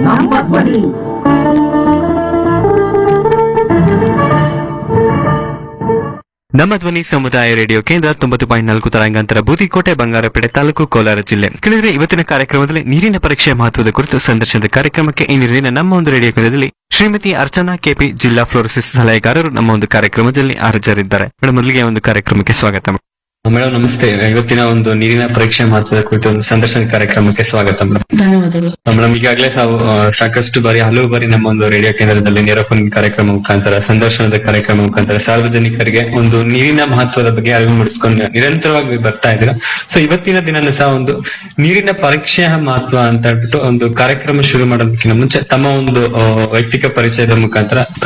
ನಮ್ಮ ಧ್ವನಿ ನಮ್ಮ ಧ್ವನಿ ಸಮುದಾಯ ರೇಡಿಯೋ ಕೇಂದ್ರ ತೊಂಬತ್ತು ಪಾಯಿಂಟ್ ನಾಲ್ಕು ತರಂಗಾಂತರ ಬೂದಿಕೋಟೆ ಬಂಗಾರಪೇಟೆ ತಾಲೂಕು ಕೋಲಾರ ಜಿಲ್ಲೆ ಕೆಳಗಡೆ ಇವತ್ತಿನ ಕಾರ್ಯಕ್ರಮದಲ್ಲಿ ನೀರಿನ ಪರೀಕ್ಷೆ ಮಹತ್ವದ ಕುರಿತು ಸಂದರ್ಶನದ ಕಾರ್ಯಕ್ರಮಕ್ಕೆ ಈ ನೀರಿನ ನಮ್ಮ ಒಂದು ರೇಡಿಯೋ ಕೇಂದ್ರದಲ್ಲಿ ಶ್ರೀಮತಿ ಅರ್ಚನಾ ಕೆಪಿ ಜಿಲ್ಲಾ ಫ್ಲೋರಸಿಸ್ ಸಲಹೆಗಾರರು ನಮ್ಮ ಒಂದು ಕಾರ್ಯಕ್ರಮದಲ್ಲಿ ಹಾಜರಿದ್ದಾರೆ ಮೇಡಮ್ ಮೊದಲಿಗೆ ಒಂದು ಕಾರ್ಯಕ್ರಮಕ್ಕೆ ಸ್ವಾಗತ ಮೇಡಮ್ ನಮಸ್ತೆ ಇವತ್ತಿನ ಒಂದು ನೀರಿನ ಪರೀಕ್ಷೆ ಮಹತ್ವದ ಕುರಿತು ಒಂದು ಸಂದರ್ಶನ ಕಾರ್ಯಕ್ರಮಕ್ಕೆ ಸ್ವಾಗತ ಮೇಡಮ್ ಧನ್ಯವಾದಗಳು ಮೇಡಮ್ ಈಗಾಗಲೇ ತಾವು ಆ, ಸಾಕಷ್ಟು ಬಾರಿ ಹಲವು ಬಾರಿ ನಮ್ಮ ಒಂದು ರೇಡಿಯೋ ಕೇಂದ್ರದಲ್ಲಿ ನೇರಫೋನ್ ಕಾರ್ಯಕ್ರಮ ಮುಖಾಂತರ ಸಂದರ್ಶನದ ಕಾರ್ಯಕ್ರಮ ಮುಖಾಂತರ ಸಾರ್ವಜನಿಕರಿಗೆ ಒಂದು ನೀರಿನ ಮಹತ್ವದ ಬಗ್ಗೆ ಅರಿವು ಮೂಡಿಸ್ಕೊಂಡು ನಿರಂತರವಾಗಿ ಬರ್ತಾ ಇದ್ದೀರಾ ಸೊ ಇವತ್ತಿನ ದಿನನೂ ಸಹ ಒಂದು ನೀರಿನ ಪರೀಕ್ಷೆಯ ಮಹತ್ವ ಅಂತ ಹೇಳ್ಬಿಟ್ಟು ಒಂದು ಕಾರ್ಯಕ್ರಮ ಶುರು ಮಾಡೋದಕ್ಕಿಂತ ಮುಂಚೆ ತಮ್ಮ ಒಂದು ಆ, ವೈಯಕ್ತಿಕ ಪರಿಚಯದ ಮುಖಾಂತರ